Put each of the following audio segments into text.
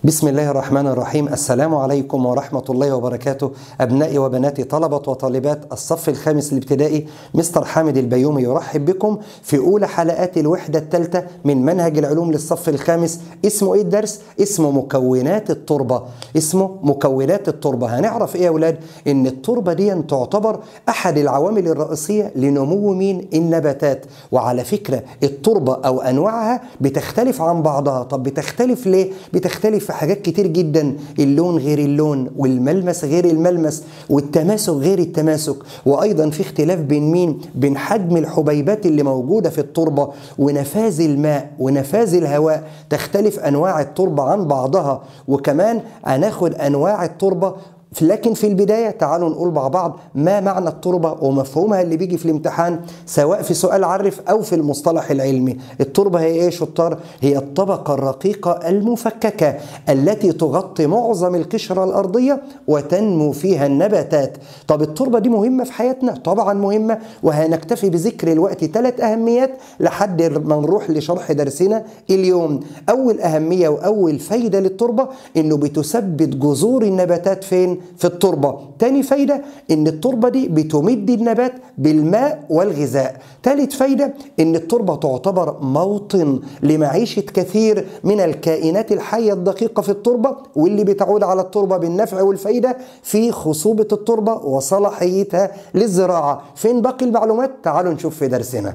بسم الله الرحمن الرحيم السلام عليكم ورحمة الله وبركاته أبنائي وبناتي طلبة وطالبات الصف الخامس الابتدائي مستر حامد البيومي يرحب بكم في أولى حلقات الوحدة الثالثة من منهج العلوم للصف الخامس اسمه إيه الدرس؟ اسمه مكونات التربة اسمه مكونات التربة هنعرف إيه يا أولاد؟ إن التربة دي تعتبر أحد العوامل الرئيسية لنمو مين؟ النباتات وعلى فكرة التربة أو أنواعها بتختلف عن بعضها طب بتختلف ليه؟ بتختلف في حاجات كتير جدا اللون غير اللون والملمس غير الملمس والتماسك غير التماسك وايضا في اختلاف بين مين بين حجم الحبيبات اللي موجوده في التربه ونفاذ الماء ونفاذ الهواء تختلف انواع التربه عن بعضها وكمان هناخد انواع التربه لكن في البداية تعالوا نقول مع بعض ما معنى التربة ومفهومها اللي بيجي في الامتحان سواء في سؤال عرف أو في المصطلح العلمي التربة هي إيه شطار؟ هي الطبقة الرقيقة المفككة التي تغطي معظم القشرة الأرضية وتنمو فيها النباتات طب التربة دي مهمة في حياتنا؟ طبعا مهمة وهنكتفي بذكر الوقت ثلاث أهميات لحد ما نروح لشرح درسنا اليوم أول أهمية وأول فايدة للتربة إنه بتثبت جذور النباتات فين؟ في التربة تاني فايدة ان التربة دي بتمد النبات بالماء والغذاء تالت فايدة ان التربة تعتبر موطن لمعيشة كثير من الكائنات الحية الدقيقة في التربة واللي بتعود على التربة بالنفع والفايدة في خصوبة التربة وصلاحيتها للزراعة فين باقي المعلومات تعالوا نشوف في درسنا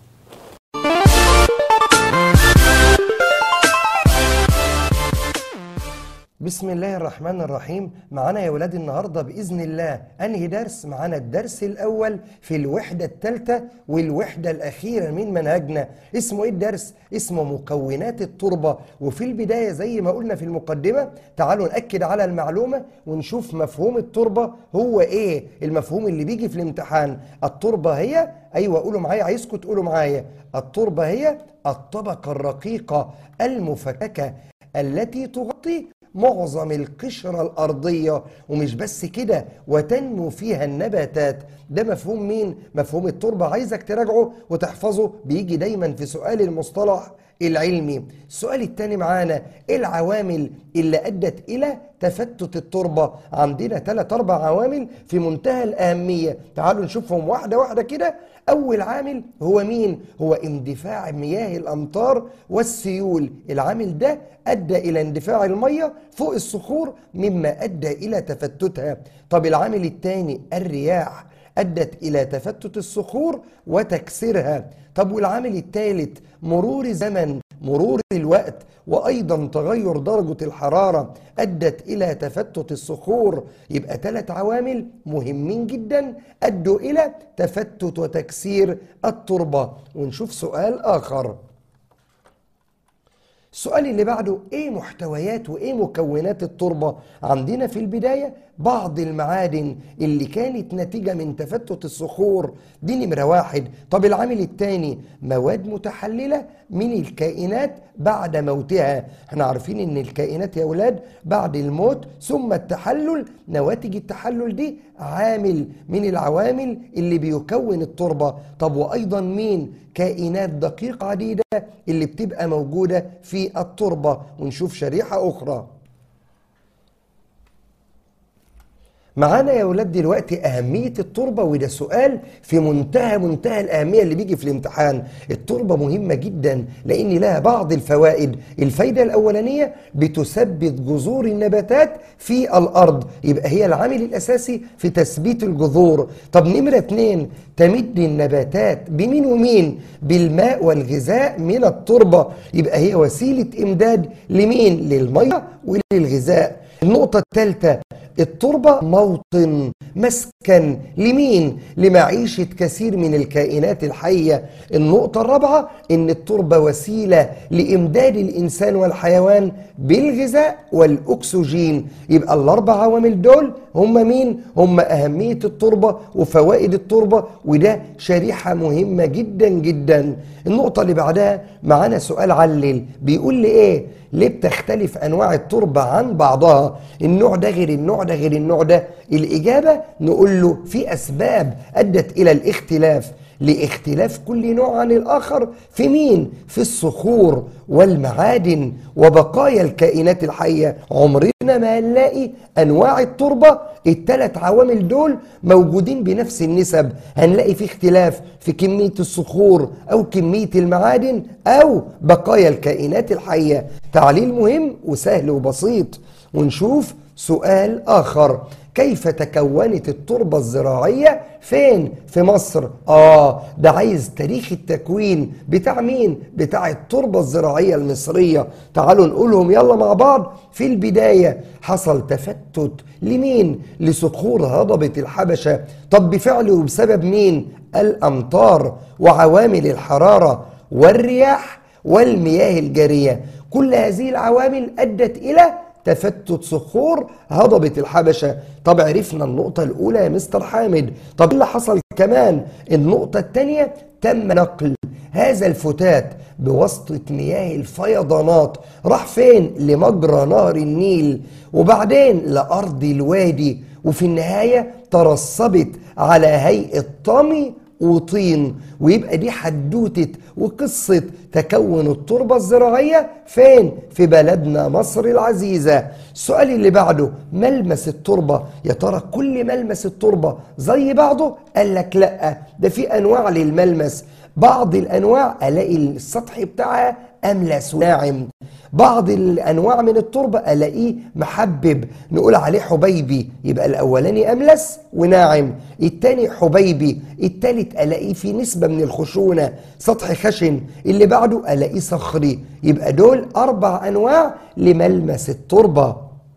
بسم الله الرحمن الرحيم معانا يا ولاد النهاردة بإذن الله أنهي درس معانا الدرس الأول في الوحدة الثالثة والوحدة الأخيرة من منهجنا اسمه إيه الدرس؟ اسمه مكونات التربة وفي البداية زي ما قلنا في المقدمة تعالوا نأكد على المعلومة ونشوف مفهوم التربة هو إيه المفهوم اللي بيجي في الامتحان التربة هي أيوة قولوا معايا عايزكم تقولوا معايا التربة هي الطبقة الرقيقة المفككة التي تغطي معظم القشرة الأرضية ومش بس كده وتنمو فيها النباتات ده مفهوم مين؟ مفهوم التربة عايزك تراجعه وتحفظه بيجي دايما في سؤال المصطلح العلمي السؤال الثاني معانا ايه العوامل اللي ادت الى تفتت التربه عندنا ثلاث اربع عوامل في منتهى الاهميه تعالوا نشوفهم واحده واحده كده اول عامل هو مين هو اندفاع مياه الامطار والسيول العامل ده ادى الى اندفاع الميه فوق الصخور مما ادى الى تفتتها طب العامل الثاني الرياح أدت إلى تفتت الصخور وتكسيرها طب والعامل الثالث مرور الزمن مرور الوقت وأيضا تغير درجة الحرارة أدت إلى تفتت الصخور يبقى ثلاث عوامل مهمين جدا أدوا إلى تفتت وتكسير التربة ونشوف سؤال آخر السؤال اللي بعده ايه محتويات وايه مكونات التربة عندنا في البداية بعض المعادن اللي كانت نتيجة من تفتت الصخور دي نمرة واحد طب العامل الثاني مواد متحللة من الكائنات بعد موتها احنا عارفين ان الكائنات يا اولاد بعد الموت ثم التحلل نواتج التحلل دي عامل من العوامل اللي بيكون التربة طب وايضا مين كائنات دقيقة عديدة اللي بتبقى موجودة في التربة ونشوف شريحة أخرى معانا يا ولاد دلوقتي أهمية التربة وده سؤال في منتهى منتهى الأهمية اللي بيجي في الامتحان التربة مهمة جدا لأن لها بعض الفوائد الفايدة الأولانية بتثبت جذور النباتات في الأرض يبقى هي العامل الأساسي في تثبيت الجذور طب نمرة اتنين تمد النباتات بمين ومين بالماء والغذاء من التربة يبقى هي وسيلة إمداد لمين للمية وللغذاء النقطة الثالثة التربة موطن مسكن لمين؟ لمعيشة كثير من الكائنات الحية النقطة الرابعة إن التربة وسيلة لإمداد الإنسان والحيوان بالغذاء والأكسجين يبقى الأربع عوامل دول هم مين؟ هم أهمية التربة وفوائد التربة وده شريحة مهمة جدا جدا النقطة اللي بعدها معانا سؤال علل بيقول لي إيه؟ ليه بتختلف أنواع التربة عن بعضها النوع ده غير النوع ده غير النوع ده الإجابة نقول له في أسباب أدت إلى الاختلاف لاختلاف كل نوع عن الآخر في مين؟ في الصخور والمعادن وبقايا الكائنات الحية عمرنا ما هنلاقي أنواع التربة الثلاث عوامل دول موجودين بنفس النسب هنلاقي في اختلاف في كمية الصخور أو كمية المعادن أو بقايا الكائنات الحية تعليل مهم وسهل وبسيط ونشوف سؤال آخر كيف تكونت التربة الزراعية فين في مصر آه ده عايز تاريخ التكوين بتاع مين بتاع التربة الزراعية المصرية تعالوا نقولهم يلا مع بعض في البداية حصل تفتت لمين لصخور هضبة الحبشة طب بفعل وبسبب مين الأمطار وعوامل الحرارة والرياح والمياه الجارية كل هذه العوامل أدت إلى تفتت صخور هضبة الحبشة طب عرفنا النقطة الأولى يا مستر حامد طب اللي حصل كمان النقطة الثانية تم نقل هذا الفتات بواسطة مياه الفيضانات راح فين لمجرى نهر النيل وبعدين لأرض الوادي وفي النهاية ترسبت على هيئة طمي وطين ويبقى دي حدوتة وقصة تكون التربة الزراعية فين؟ في بلدنا مصر العزيزة السؤال اللي بعده ملمس التربة يا ترى كل ملمس التربة زي بعضه؟ قال لك لا ده في أنواع للملمس بعض الأنواع ألاقي السطح بتاعها أملس وناعم بعض الانواع من التربه الاقيه محبب نقول عليه حبيبي يبقى الاولاني املس وناعم التاني حبيبي التالت الاقيه في نسبه من الخشونه سطح خشن اللي بعده الاقيه صخري يبقى دول اربع انواع لملمس التربه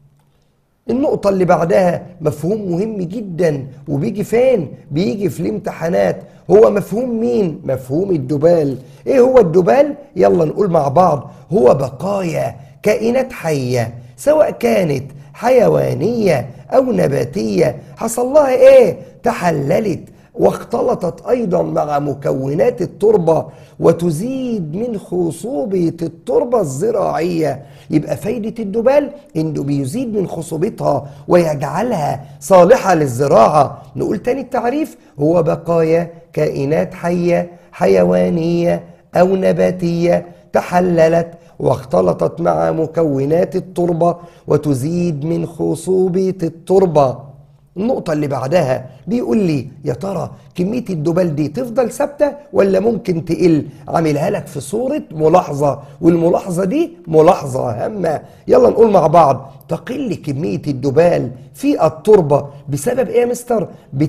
النقطة اللي بعدها مفهوم مهم جدا وبيجي فين؟ بيجي في الامتحانات هو مفهوم مين؟ مفهوم الدبال ايه هو الدبال؟ يلا نقول مع بعض هو بقايا كائنات حية سواء كانت حيوانية أو نباتية حصل لها ايه؟ تحللت واختلطت ايضا مع مكونات التربه وتزيد من خصوبه التربه الزراعيه يبقى فايده الدبال انه بيزيد من خصوبتها ويجعلها صالحه للزراعه نقول تاني التعريف هو بقايا كائنات حيه حيوانيه او نباتيه تحللت واختلطت مع مكونات التربه وتزيد من خصوبه التربه النقطة اللي بعدها بيقول لي يا ترى كمية الدبال دي تفضل ثابتة ولا ممكن تقل عاملها لك في صورة ملاحظة والملاحظة دي ملاحظة هامة يلا نقول مع بعض تقل كمية الدبال في التربة بسبب ايه يا مستر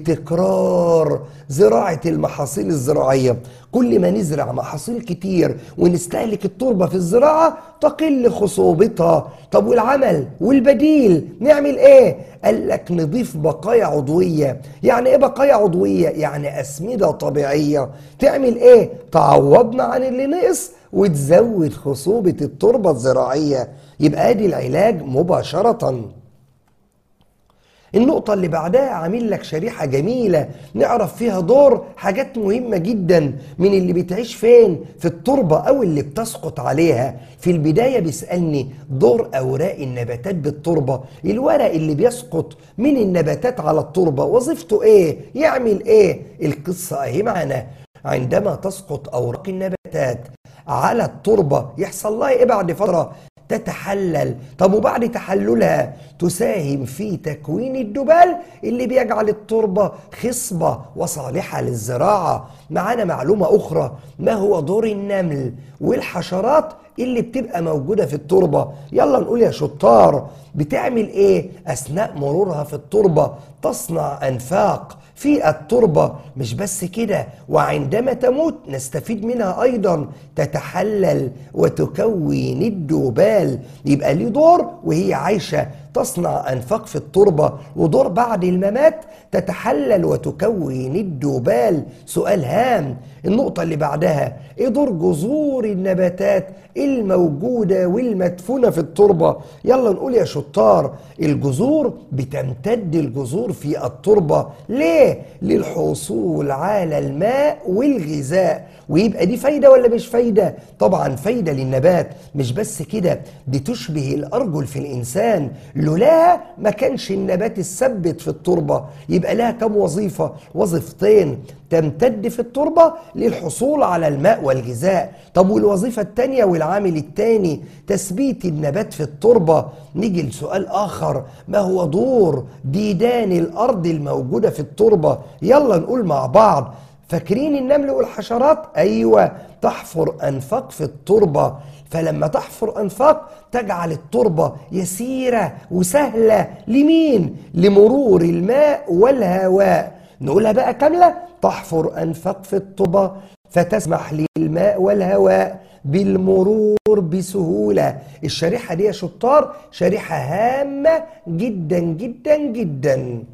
بتكرار زراعة المحاصيل الزراعية كل ما نزرع محاصيل كتير ونستهلك التربة في الزراعة تقل خصوبتها طب والعمل والبديل نعمل ايه قال لك نضيف بقايا عضوية يعني ايه بقايا عضوية يعني أسمدة طبيعية تعمل ايه تعوضنا عن اللي نقص وتزود خصوبة التربة الزراعية يبقى ادي العلاج مباشرة النقطة اللي بعدها عامل لك شريحة جميلة نعرف فيها دور حاجات مهمة جدا من اللي بتعيش فين في التربة أو اللي بتسقط عليها في البداية بيسألني دور أوراق النباتات بالتربة الورق اللي بيسقط من النباتات على التربة وظيفته إيه يعمل إيه القصة أهي معنا عندما تسقط أوراق النباتات على التربة يحصل لها إيه بعد فترة تتحلل طب وبعد تحللها تساهم في تكوين الدبال اللي بيجعل التربة خصبة وصالحة للزراعة معانا معلومة أخرى ما هو دور النمل والحشرات اللي بتبقى موجودة في التربة يلا نقول يا شطار بتعمل ايه أثناء مرورها في التربة تصنع أنفاق في التربة مش بس كده وعندما تموت نستفيد منها أيضا تتحلل وتكون الدبال يبقى ليه دور وهي عايشة تصنع أنفاق في التربة ودور بعد الممات تتحلل وتكون الدبال سؤال هام النقطة اللي بعدها ايه دور جذور النباتات الموجودة والمدفونة في التربة يلا نقول يا شطار الجذور بتمتد الجذور في التربة ليه؟ للحصول على الماء والغذاء ويبقى دي فايدة ولا مش فايدة؟ طبعا فايدة للنبات مش بس كده دي تشبه الأرجل في الإنسان لولاها ما كانش النبات الثبت في التربة يبقى لها كم وظيفة وظيفتين تمتد في التربة للحصول على الماء والغذاء طب والوظيفة التانية والعامل التاني تثبيت النبات في التربة نيجي لسؤال آخر ما هو دور ديدان الأرض الموجودة في التربة يلا نقول مع بعض فاكرين النمل والحشرات أيوة تحفر أنفاق في التربة فلما تحفر أنفاق تجعل التربة يسيرة وسهلة لمين؟ لمرور الماء والهواء نقولها بقى كاملة تحفر أنفاق في التربة فتسمح للماء والهواء بالمرور بسهولة الشريحة دي يا شطار شريحة هامة جدا جدا جدا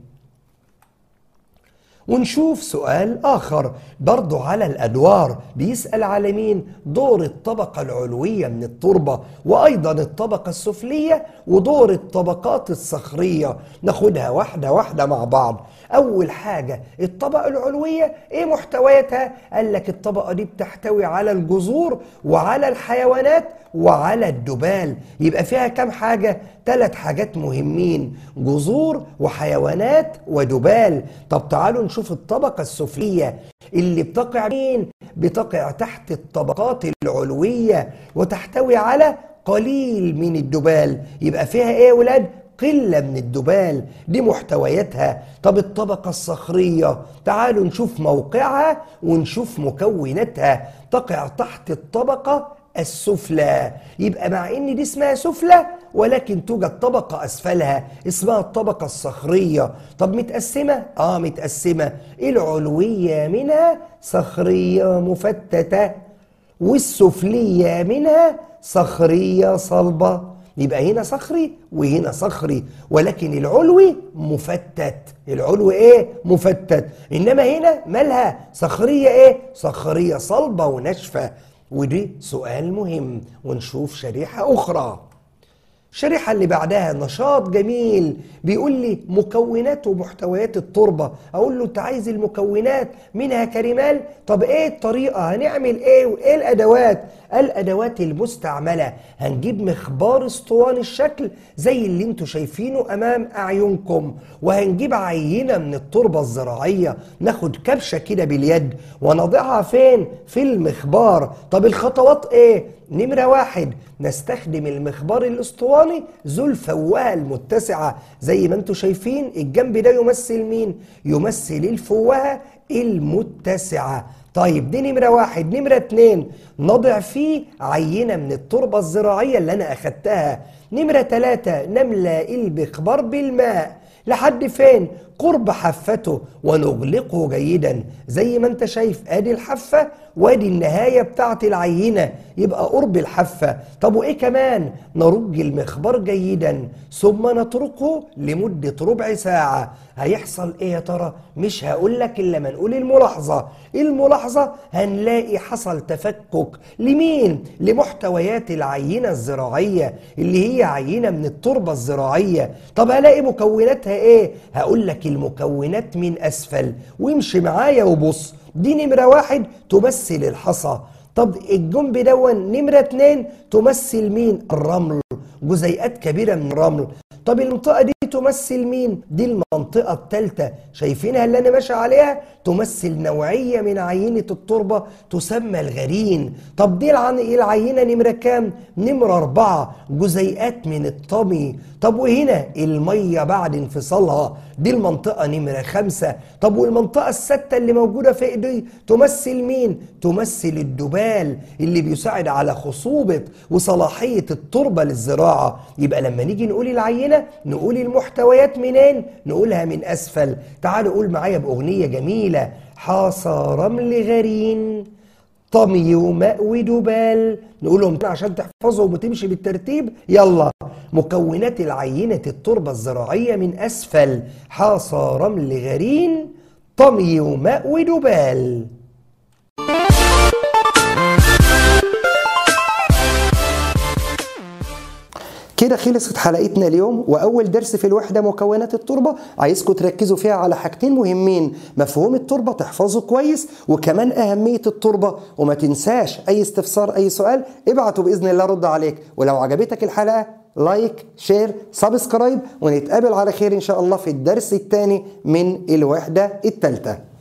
ونشوف سؤال آخر برضو على الأدوار بيسأل على مين دور الطبقة العلوية من التربة وأيضا الطبقة السفلية ودور الطبقات الصخرية ناخدها واحدة واحدة مع بعض أول حاجة الطبقة العلوية إيه محتوياتها؟ قال لك الطبقة دي بتحتوي على الجذور وعلى الحيوانات وعلى الدبال يبقى فيها كم حاجة؟ ثلاث حاجات مهمين جذور وحيوانات ودبال طب تعالوا نشوف الطبقة السفلية اللي بتقع مين؟ بتقع تحت الطبقات العلوية وتحتوي على قليل من الدبال يبقى فيها ايه يا ولاد؟ قلة من الدبال دي محتوياتها طب الطبقة الصخرية تعالوا نشوف موقعها ونشوف مكوناتها تقع تحت الطبقة السفلى يبقى مع ان دي اسمها سفلى ولكن توجد طبقة اسفلها اسمها الطبقة الصخرية طب متقسمة؟ اه متقسمة العلوية منها صخرية مفتتة والسفلية منها صخرية صلبة يبقى هنا صخري وهنا صخري ولكن العلوي مفتت العلو ايه مفتت انما هنا مالها صخريه ايه صخريه صلبه وناشفه ودي سؤال مهم ونشوف شريحه اخرى الشريحة اللي بعدها نشاط جميل بيقول لي مكونات ومحتويات التربة أقول له أنت عايز المكونات منها كريمال طب إيه الطريقة هنعمل إيه وإيه الأدوات الأدوات المستعملة هنجيب مخبار اسطواني الشكل زي اللي انتوا شايفينه أمام أعينكم وهنجيب عينة من التربة الزراعية ناخد كبشة كده باليد ونضعها فين في المخبار طب الخطوات إيه نمرة واحد نستخدم المخبار الاسطواني ذو الفوهة المتسعة زي ما انتم شايفين الجنب ده يمثل مين؟ يمثل الفوهة المتسعة طيب دي نمرة واحد نمرة اتنين نضع فيه عينة من التربة الزراعية اللي أنا أخدتها نمرة تلاتة نملأ المخبار بالماء لحد فين؟ قرب حفته ونغلقه جيدا زي ما انت شايف ادي الحفة وادي النهاية بتاعت العينة يبقى قرب الحفة طب وايه كمان نرج المخبر جيدا ثم نتركه لمدة ربع ساعة هيحصل ايه يا ترى مش هقول لك الا ما نقول الملاحظة الملاحظة هنلاقي حصل تفكك لمين لمحتويات العينة الزراعية اللي هي عينة من التربة الزراعية طب هلاقي مكوناتها ايه هقول لك المكونات من أسفل وامشي معايا وبص دي نمرة واحد تمثل الحصى طب الجنب دون نمرة اتنين تمثل مين الرمل جزيئات كبيرة من الرمل طب المنطقة دي تمثل مين؟ دي المنطقة الثالثة شايفينها اللي أنا ماشي عليها؟ تمثل نوعية من عينة التربة تسمى الغرين طب دي العينة نمرة كام؟ نمرة أربعة جزيئات من الطمي طب وهنا المية بعد انفصالها دي المنطقة نمرة خمسة طب والمنطقة الستة اللي موجودة في ايدي تمثل مين؟ تمثل الدبال اللي بيساعد على خصوبة وصلاحية التربة للزراعة يبقى لما نيجي نقول العينة نقول المحتويات منين؟ نقولها من أسفل تعالوا قول معايا بأغنية جميلة حاصى رمل غرين طمي وماء ودبال نقولهم عشان تحفظهم وتمشي بالترتيب يلا مكونات العينة التربة الزراعية من أسفل حاصى رمل غرين طمي وماء ودبال كده خلصت حلقتنا اليوم واول درس في الوحده مكونات التربه عايزكم تركزوا فيها على حاجتين مهمين مفهوم التربه تحفظه كويس وكمان اهميه التربه وما تنساش اي استفسار اي سؤال ابعته باذن الله رد عليك ولو عجبتك الحلقه لايك شير سبسكرايب ونتقابل على خير إن شاء الله في الدرس الثاني من الوحدة الثالثة